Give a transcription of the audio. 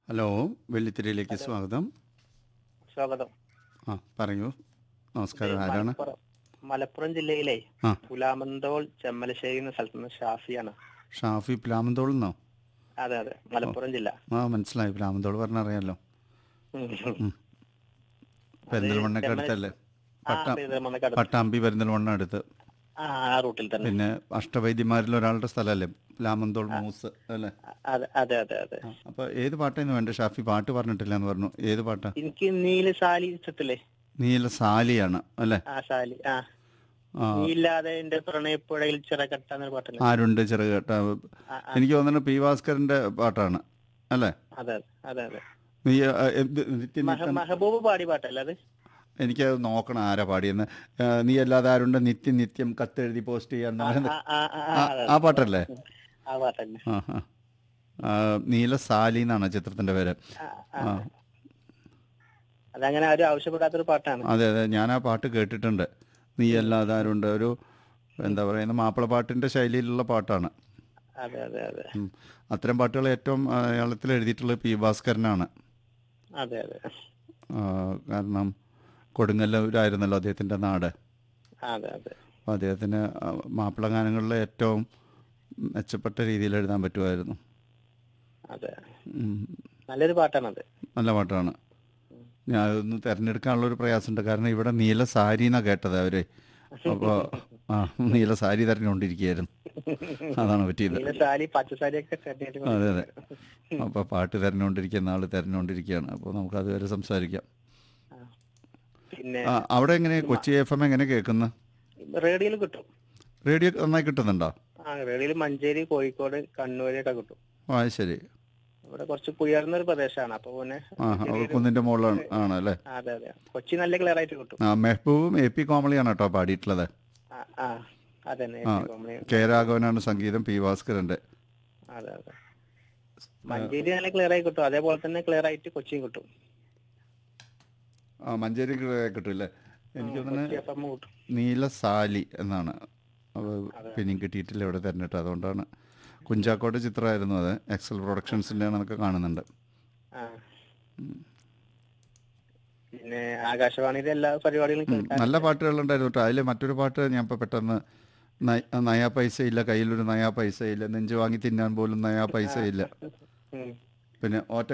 Hello വെള്ളിത്തിരയിലേക്ക് സ്വാഗതം സ്വാഗതം ആ പറയൂ നമസ്കാരം ആരാണ് മലപ്പുറം മലപ്പുറം ജില്ലയിലെ ആ പുലാമന്തോൾ ചെമ്മലശ്ശേരി എന്ന സ്ഥലത്ത് നിന്ന് ഷാഫിയാണ് ഷാഫി പ്ലാമന്തോൾ എന്നോ അതെ അതെ മലപ്പുറം ജില്ല ആ മനസ്സിലായി പ്ലാമന്തോൾ പറഞ്ഞറിയാലോ ഉം. പെരിന്തൽമണ്ണക്ക് അടുത്തല്ലേ ആ, പട്ട പെരിന്തൽമണ്ണക്ക് അടുത്ത്. പട്ടാമ്പി പെരിന്തൽമണ്ണ അടുത്ത് ആ ആ റൂട്ടിൽ തന്നെ പിന്നെ അഷ്ടവൈദ്യന്മാരിൽ ഒരാളുടെ സ്ഥലമല്ലേ പ്ലാമന്തോൾ മൂസ് അല്ലേ അതെ അതെ അതെ അതെ ആ, അപ്പൊ ഏത് പാട്ടായിരുന്നു വേണ്ട ഷാഫി പാട്ട് പറഞ്ഞിട്ടില്ല എന്ന് പറഞ്ഞു ഏത് പാട്ടാ എനിക്ക് നീല സാലി ഇഷ്ടത്തില്ലേ നീല സാലിയാണ് അല്ലേ ആ സാലി ആ ആ നീ ഇല്ലാതെ എന്റെ പ്രണയപ്പുഴയിൽ ചിറകട്ട എന്നൊരു പാട്ടല്ലേ ആരുണ്ട് ചെറുകേട്ട ആ, ആ, എനിക്ക് തോന്നുന്നു പി ഭാസ്കറിന്റെ പാട്ടാണ് അല്ലേ അതെ അതെ അതെ നീ ആ, എന്ത് നിത്യ മഹ- നിത്യം മെഹബൂബ് പാടി പാട്ടല്ലേ അത് എനിക്ക് നോക്കണം ആരാ പാടിയെന്ന് ആ, നീ അല്ലാതെ ആരുണ്ട് നിത്യം നിത്യം കത്തെഴുതി പോസ്റ്റ് ചെയ്യാൻ ആ, ആ, ആ, ആ, ആ, അതെ. ആ പാട്ടല്ലേ ആ പാട്ടല്ലേ ആ ആ. ആ, നീല സാലി എന്നാണ് ചിത്രത്തിന്റെ പേര് ആ, ആ. ആ അതങ്ങനെ ആരും ആവശ്യപ്പെടാത്തൊരു പാട്ടാണ് അതെ അതെ ഞാൻ ആ പാട്ട് കേട്ടിട്ടുണ്ട് നീ അല്ലാതെ ആരുണ്ട് ഒരു എന്താ പറയുന്ന മാപ്പിളപ്പാട്ടിന്റെ ശൈലിയിലുള്ള പാട്ടാണ് അതെ അതെ അതെ ഉം. അത്തരം പാട്ടുകൾ ഏറ്റവും മലയാളത്തിൽ എഴുതിയിട്ടുള്ളത് പി ഭാസ്കരനാണ് അതെ അതെ ആ, കാരണം കൊടുങ്ങല്ലൂരായിരുന്നല്ലോ അദ്ദേഹത്തിൻ്റെ നാട് അതെ അതെ അപ്പോൾ അദ്ദേഹത്തിന് ആ, മാപ്പിള ഗാനങ്ങളിൽ ഏറ്റവും മെച്ചപ്പെട്ട രീതിയിൽ എഴുതാൻ പറ്റുമായിരുന്നു അതെ ഉം. നല്ലൊരു പാട്ടാണത് നല്ല പാട്ടാണ് ഞാൻ അതൊന്ന് തിരഞ്ഞെടുക്കാനുള്ള ഒരു പ്രയാസമുണ്ട് കാരണം ഇവിടെ നീല സാരി എന്നാണ് കേട്ടത് അവര് അപ്പോൾ ആ നീല സാരി തിരഞ്ഞുകൊണ്ടിരിക്കുകയായിരുന്നു അതാണ് പറ്റിയത് നീല സാരി പച്ച സാരി ഒക്കെ തെരഞ്ഞെടുത്ത് അതെ അതെ അപ്പോൾ പാട്ട് തിരഞ്ഞുകൊണ്ടിരിക്കുന്ന ആൾ തിരഞ്ഞുകൊണ്ടിരിക്കുകയാണ് അപ്പോൾ നമുക്ക് അതുവരെ സംസാരിക്കാം ആ. പിന്നെ ആ, അവിടെ എങ്ങനെ കൊച്ചി എഫ് എം എങ്ങനെ കേൾക്കുന്നു റേഡിയോയിൽ കിട്ടും റേഡിയോ നന്നായി കിട്ടുന്നുണ്ടോ ആ റേഡിയോയിൽ മഞ്ചേരി കോഴിക്കോട് കണ്ണൂരൊക്കെ കിട്ടും ആ ശരി ഇവിടെ കുറച്ച് ഉയർന്ന ഒരു പ്രദേശമാണ് അപ്പൊ പിന്നെ ആ അവിടെ കുന്നിൻ്റെ മുകളിലാണ് ആണ് അല്ലേ അതെ അതെ കൊച്ചി നല്ല ക്ലിയർ ആയിട്ട് കിട്ടും ആ മെഹബൂബും എ പി കോമളിയാണ് കേട്ടോ പാടിയിട്ടുള്ളത് ആ ആ അതന്നെ ആ കെ രാഘവനാണ് സംഗീതം പി ഭാസ്കരൻ്റെ അതെ അതെ മഞ്ചേരി നല്ല ക്ലിയർ ആയി കിട്ടും അതേപോലെ തന്നെ ക്ലിയർ ആയിട്ട് കൊച്ചിയും കിട്ടും ആ മഞ്ചേരി കിട്ടില്ലേ എനിക്ക് തോന്നുന്നു കൊച്ചി എഫ് എം കിട്ടും നീല സാലി എന്നാണ് അത് പിന്നെയും കിട്ടിയിട്ടില്ല ഇവിടെ തിരഞ്ഞിട്ട് അതുകൊണ്ടാണ് കുഞ്ചാക്കോട് ചിത്രമായിരുന്നു അത് എക്സൽ പ്രൊഡക്ഷൻസിൻ്റെ നമുക്ക് കാണുന്നുണ്ട് ആ പിന്നെ ആകാശവാണിയിലെ എല്ലാ പരിപാടികളും ഉം, കേൾക്കാൻ നല്ല പാട്ടുകളുണ്ടായിരുന്നു കേട്ടോ അതിൽ മറ്റൊരു പാട്ട് ഞാൻ ഇപ്പോൾ പെട്ടെന്ന് നയ- നയാ പൈസ ഇല്ല കയ്യിലൊരു നയാ പൈസ ഇല്ല നെഞ്ചു വാങ്ങി തിന്നാൻ പോലും നയാ പൈസ ഇല്ല ഉം. പിന്നെ ഒറ്റ